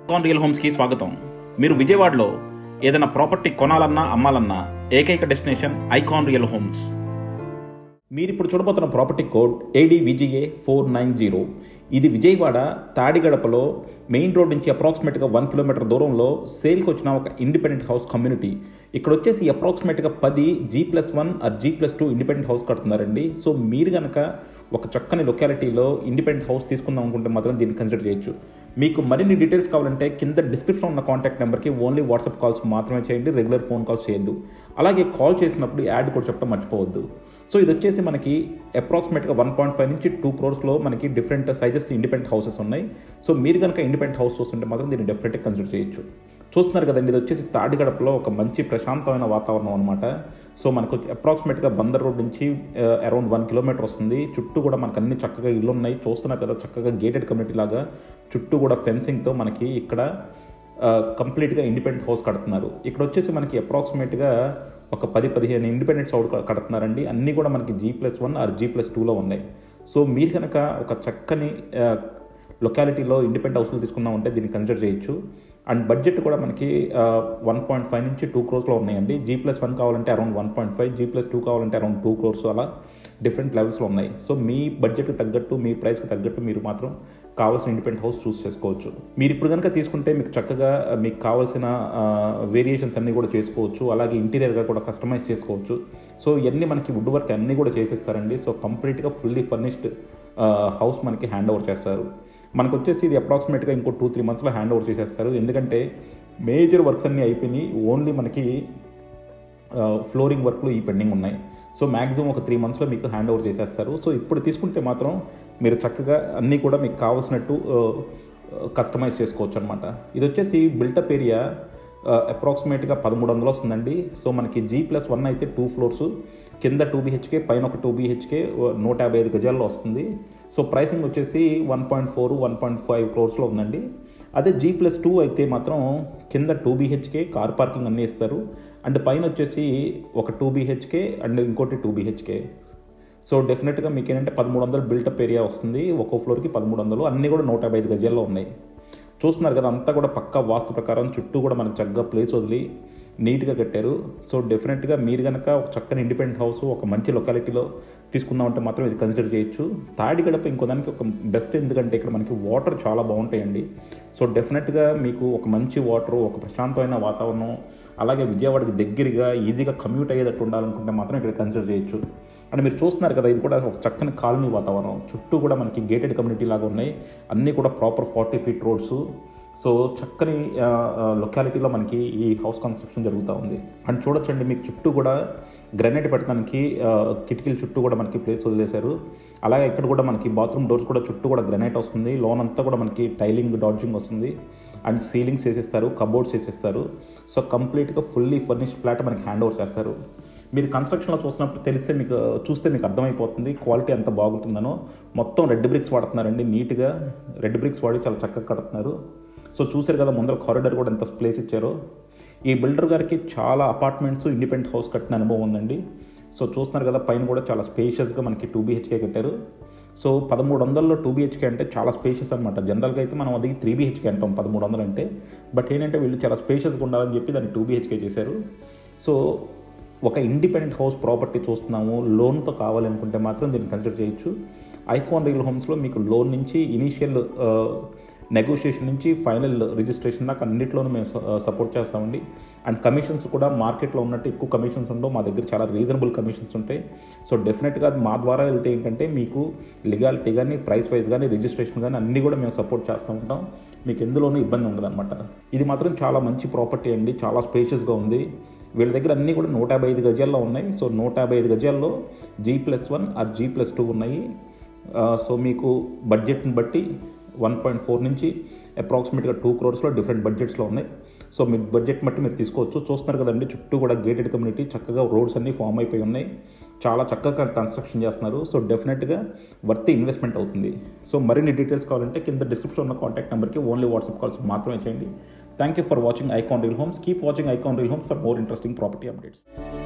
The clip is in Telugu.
కాన్ రియల్ హోమ్స్కి స్వాగతం మీరు విజయవాడలో ఏదైనా ప్రాపర్టీ కొనాలన్నా అమ్మాలన్నా ఏకైక డెస్టినేషన్ ఐకాన్ రియల్ హోమ్స్ మీరు ఇప్పుడు చూడబోతున్న property code ADVGA four nine zero ఇది విజయవాడ తాడిగడపలో మెయిన్ రోడ్ నుంచి అప్రాక్సిమేట్గా వన్ కిలోమీటర్ దూరంలో సేల్కి వచ్చిన ఒక ఇండిపెండెంట్ హౌస్ కమ్యూనిటీ ఇక్కడ వచ్చేసి అప్రాక్సిమేట్గా పది G plus one or G plus two independent house కడుతున్నారండి సో మీరు కనుక ఒక చక్కని లొకాలిటీలో ఇండిపెండెంట్ హౌస్ తీసుకుందాం అనుకుంటే మాత్రం దీన్ని కన్సిడర్ చేయొచ్చు మీకు మరిన్ని డీటెయిల్స్ కావాలంటే కింద డిస్క్రిప్షన్ ఉన్న కాంటాక్ట్ నెంబర్కి ఓన్లీ వాట్సాప్ కాల్స్ మాత్రమే చేయండి రెగ్యులర్ ఫోన్ కాల్స్ చేయొద్దు అలాగే కాల్ చేసినప్పుడు యాడ్ కూడా చెప్పడం మర్చిపోవద్దు సో ఇది వచ్చేసి మనకి అప్రాక్సిమేట్గా వన్ పాయింట్ ఫైవ్ నుంచి టూ క్రోర్స్లో మనకి డిఫరెంట్ సైజెస్ ఇండిపెండెంట్ హౌసెస్ ఉన్నాయి సో మీరు కనుక ఇండిపెండెంట్ హౌస్ చూస్తుంటే మాత్రం దీన్ని డెఫినెట్గా కన్సిడర్ చేయొచ్చు చూస్తున్నారు కదండి ఇది వచ్చేసి తాడిగడపలో ఒక మంచి ప్రశాంతమైన వాతావరణం అనమాట సో మనకు అప్రాక్సిమేట్గా బందర్ రోడ్ నుంచి అరౌండ్ వన్ కిలోమీటర్ వస్తుంది చుట్టూ కూడా మనకు అన్ని చక్కగా ఇల్లు ఉన్నాయి చూస్తున్నారు కదా చక్కగా గేటెడ్ కమ్యూనిటీ లాగా చుట్టూ కూడా ఫెన్సింగ్తో మనకి ఇక్కడ కంప్లీట్గా ఇండిపెండెంట్ హౌస్ కడుతున్నారు ఇక్కడ వచ్చేసి మనకి అప్రాక్సిమేట్గా ఒక పది పదిహేను ఇండిపెండెంట్ హౌస్ కడుతున్నారండి అన్నీ కూడా మనకి G plus one or G plus టూలో ఉన్నాయి సో మీరు కనుక ఒక చక్కని లొకాలిటీలో ఇండిపెండెంట్ హౌస్లు తీసుకున్నామంటే దీన్ని కన్సిడర్ చేయొచ్చు అండ్ బడ్జెట్ కూడా మనకి వన్ పాయింట్ ఫైవ్ నుంచి టూ క్రోర్స్లో ఉన్నాయండి జీ ప్లస్ వన్ కావాలంటే around one point five G plus two కావాలంటే అరౌండ్ టూ క్రోర్స్ అలా డిఫరెంట్ లెవెల్స్లో ఉన్నాయి సో మీ బడ్జెట్కి తగ్గట్టు మీ ప్రైస్కి తగ్గట్టు మీరు మాత్రం కావాల్సిన ఇండిపెండెంట్ హౌస్ చూస్ చేసుకోవచ్చు మీరు ఇప్పుడు కనుక తీసుకుంటే మీకు చక్కగా మీకు కావాల్సిన వేరియేషన్స్ అన్నీ కూడా చేసుకోవచ్చు అలాగే ఇంటీరియర్గా కూడా కస్టమైజ్ చేసుకోవచ్చు సో ఇవన్నీ మనకి వుడ్ వర్క్ అన్నీ కూడా చేసేస్తారండి సో కంప్లీట్గా ఫుల్లీ ఫర్నిష్డ్ హౌస్ మనకి హ్యాండ్ ఓవర్ చేస్తారు మనకు వచ్చేసి ఇది అప్రాక్సిమేట్గా ఇంకో టూ త్రీ మంత్స్లో హ్యాండ్ ఓవర్ చేసేస్తారు ఎందుకంటే మేజర్ వర్క్స్ అన్నీ అయిపోయినాయి ఓన్లీ మనకి ఫ్లోరింగ్ వర్క్లు ఈ పెండింగ్ ఉన్నాయి సో మ్యాక్సిమం ఒక త్రీ మంత్స్లో మీకు హ్యాండ్ ఓవర్ చేసేస్తారు సో ఇప్పుడు తీసుకుంటే మాత్రం మీరు చక్కగా అన్నీ కూడా మీకు కావాల్సినట్టు కస్టమైజ్ చేసుకోవచ్చు అనమాట ఇది వచ్చేసి బిల్టప్ ఏరియా అప్రాక్సిమేట్గా పదమూడు వందలు వస్తుందండి సో మనకి జీ ప్లస్ వన్ అయితే టూ ఫ్లోర్స్ కింద టూ బీహెచ్కే పైన ఒక టూ బీహెచ్కే నూట యాభై ఐదు గజాల్లో వస్తుంది సో ప్రైసింగ్ వచ్చేసి one point four one point five క్రోర్స్లో ఉందండి అదే జీ ప్లస్ టూ అయితే మాత్రం కింద టూ బీహెచ్కే కార్ పార్కింగ్ అన్నీ ఇస్తారు అండ్ పైన వచ్చేసి ఒక టూ బీహెచ్కే అండ్ ఇంకోటి టూ బీహెచ్కే సో డెఫినెట్గా మీకు ఏంటంటే పదమూడు వందలు బిల్టప్ ఏరియా వస్తుంది ఒక్కో ఫ్లోర్కి పదమూడు వందలు అన్నీ కూడా నూట యాభై ఐదు గజాల్లో ఉన్నాయి చూస్తున్నారు కదా అంతా కూడా పక్కా వాస్తు ప్రకారం చుట్టూ కూడా మనకు చక్కగా ప్లేస్ వదిలి నీట్గా కట్టారు సో డెఫినెట్గా మీరు కనుక ఒక చక్కని ఇండిపెండెంట్ హౌస్ ఒక మంచి లొకాలిటీలో తీసుకుందామంటే మాత్రం ఇది కన్సిడర్ చేయొచ్చు తాడి గడప ఇంకో దానికి ఒక బెస్ట్ ఎందుకంటే ఇక్కడ మనకి వాటర్ చాలా బాగుంటాయండి సో డెఫినెట్గా మీకు ఒక మంచి వాటర్ ఒక ప్రశాంతమైన వాతావరణం అలాగే విజయవాడకి దగ్గరగా ఈజీగా కమ్యూట్ అయ్యేటట్టు ఉండాలనుకుంటే మాత్రం ఇక్కడ కన్సిడర్ చేయొచ్చు అండ్ మీరు చూస్తున్నారు కదా ఇది కూడా ఒక చక్కని కాలనీ వాతావరణం చుట్టూ కూడా మనకి గేటెడ్ కమ్యూనిటీ లాగా ఉన్నాయి అన్నీ కూడా proper forty feet roads so చక్కని లొకాలిటీలో మనకి ఈ హౌస్ కన్స్ట్రక్షన్ జరుగుతూ ఉంది అండ్ చూడొచ్చండి మీకు చుట్టూ కూడా గ్రనైట్ పెట్టడానికి కిటికీల చుట్టూ కూడా మనకి ప్లేస్ వదిలేశారు అలాగే ఇక్కడ కూడా మనకి బాత్రూమ్ డోర్స్ కూడా చుట్టూ కూడా గ్రనైట్ వస్తుంది లోన్ అంతా కూడా మనకి టైలింగ్ డాడ్జింగ్ వస్తుంది అండ్ సీలింగ్స్ వేసేస్తారు కబోర్డ్స్ వేసేస్తారు సో కంప్లీట్గా ఫుల్లీ ఫర్నిష్డ్ ఫ్లాట్ మనకి హ్యాండ్ ఓవర్ చేస్తారు మీరు కన్స్ట్రక్షన్లో చూసినప్పుడు తెలిస్తే మీకు చూస్తే మీకు అర్థమైపోతుంది క్వాలిటీ ఎంత బాగుంటుందనో మొత్తం రెడ్ బ్రిక్స్ వాడుతున్నారండి నీట్గా రెడ్ బ్రిక్స్ వాడి చాలా చక్కగా కడుతున్నారు సో చూసారు కదా ముందర కారిడార్ కూడా ఎంత ప్లేస్ ఇచ్చారో ఈ బిల్డర్ గారికి చాలా అపార్ట్మెంట్స్ ఇండిపెండెంట్ హౌస్ కట్టిన అనుభవం ఉందండి సో చూస్తున్నారు కదా పైన కూడా చాలా స్పేషియస్గా మనకి టూ బీహెచ్కే కట్టారు సో పదమూడు వందల్లో టూ బీహెచ్కే అంటే చాలా స్పేషియస్ అనమాట జనరల్గా అయితే మనం అది త్రీ బీహెచ్కే అంటాం పదమూడు వందలు అంటే బట్ ఏంటంటే వీళ్ళు చాలా స్పేషియస్గా ఉండాలని చెప్పి దాన్ని టూ బీహెచ్కే చేశారు సో ఒక ఇండిపెండెంట్ హౌస్ ప్రాపర్టీ చూస్తున్నాము లోన్తో కావాలనుకుంటే మాత్రం దీన్ని కన్సిడర్ చేయొచ్చు ఐఫోన్ రియల్ హోమ్స్లో మీకు లోన్ నుంచి ఇనీషియల్ నెగోషియేషన్ నుంచి ఫైనల్ రిజిస్ట్రేషన్ దాకా అన్నింటిలోనూ మేము సపోర్ట్ చేస్తామండి అండ్ కమిషన్స్ కూడా మార్కెట్లో ఉన్నట్టు ఎక్కువ కమిషన్స్ ఉండవు మా దగ్గర చాలా రీజనబుల్ కమిషన్స్ ఉంటాయి సో డెఫినెట్గా మా ద్వారా వెళ్తే ఏంటంటే మీకు లిగాలిటీ కానీ ప్రైస్ వైజ్ కానీ రిజిస్ట్రేషన్ కానీ అన్నీ కూడా మేము సపోర్ట్ చేస్తూ ఉంటాం మీకు ఎందులోనూ ఇబ్బంది ఉండదు అనమాట ఇది మాత్రం చాలా మంచి ప్రాపర్టీ అండి చాలా స్పేషియస్గా ఉంది వీళ్ళ దగ్గర అన్నీ కూడా నూట యాభై ఐదు గజాల్లో ఉన్నాయి సో నూట యాభై ఐదు గజాల్లో G plus one or G plus two ఉన్నాయి సో మీకు బడ్జెట్ని బట్టి వన్ పాయింట్ ఫోర్ నుంచి అప్రాక్సిమేట్గా టూ క్రోర్స్లో డిఫరెంట్ బడ్జెట్స్లో ఉన్నాయి సో మీ బడ్జెట్ బట్టి మీరు తీసుకోవచ్చు చూస్తున్నారు కదండి చుట్టూ కూడా గేటెడ్ కమ్యూనిటీ చక్కగా రోడ్స్ అన్నీ ఫామ్ అయిపోయి ఉన్నాయి చాలా చక్కగా కన్స్ట్రక్షన్ చేస్తున్నారు సో డెఫినెట్గా వర్త్ ఇన్వెస్ట్మెంట్ అవుతుంది సో మరిన్ని డీటెయిల్స్ కావాలంటే కింద డిస్క్రిప్షన్ ఉన్న కాంటాక్ట్ నెంబర్కి ఓన్లీ వాట్సాప్ కాల్స్ మాత్రమే చేయండి thank you for watching Icon reel homes keep watching Icon reel homes for more interesting property updates